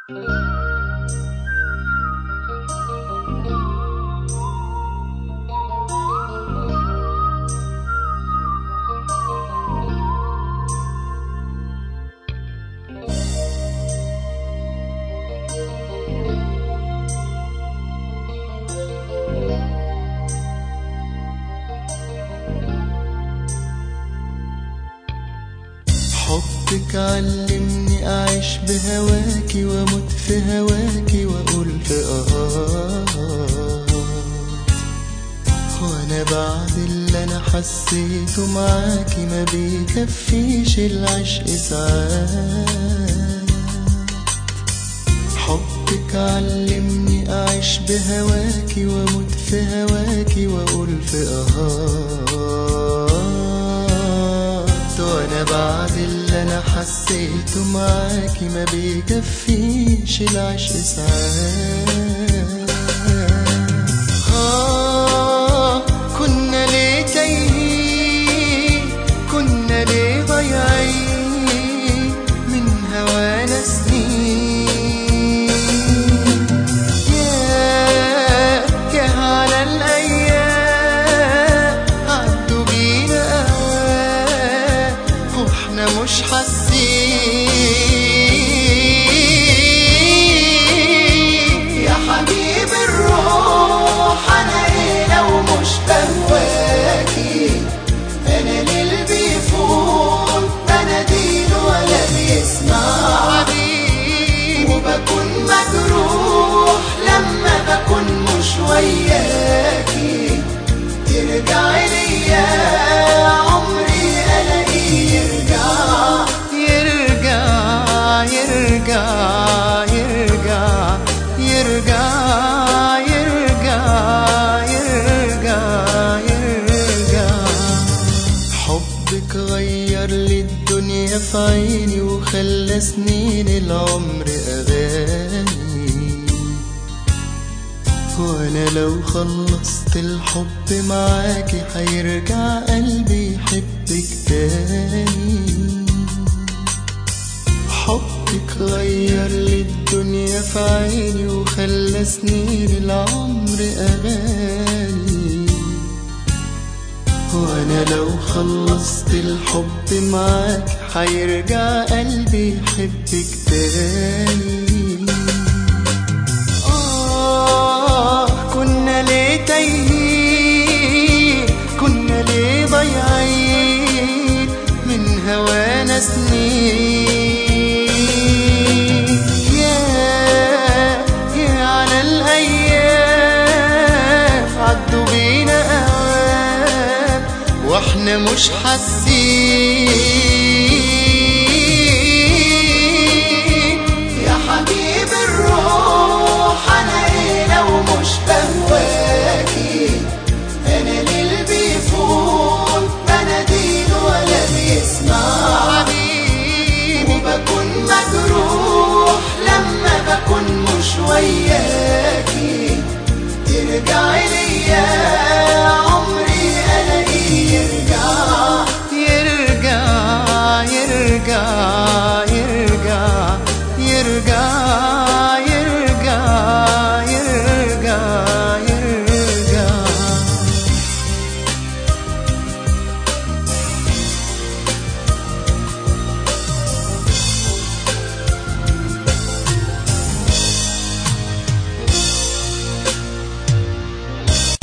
حبك علمني أعيش بهواكي وأموت في هواكي وأقول في آه وأنا بعد اللي أنا حسيته معاكي ما بيكفيش العشق ساعات حبك علمني أعيش بهواكي وأموت في هواكي وأقول في آه وانا بعد اللي انا حسيته معاكي ما بيكفيش العشق ساعات آه كنا ليه تايهين كنا ليه ضايعين من هوانا سنين يا يا على الايام عدوا بينا اوقات واحنا مش حاسين يا حبيب الروح انا ايه لو مش بهواكي انا ليل بيفوت بناديل ولا بيسمع وبكون مجروح لما بكون مش وياكي ترجعي ليا عمري الاقيه يرجع يرجع يرجع يرجع يرجع يرجع يرجع يرجع حبك غير لي الدنيا في عيني وخلى سنين العمر أغاني وانا لو خلصت الحب معاكي هيرجع قلبي يحبك تاني حبك غير لي الدنيا في عيني وخلى سنين العمر أغاني وانا لو خلصت الحب معاك هيرجع قلبي يحبك تاني آه كنا ليه تايهين كنا ليه ضايعين من هوانا سنين يا يا على الأيام عدوا بينا أوقات واحنا مش حاسين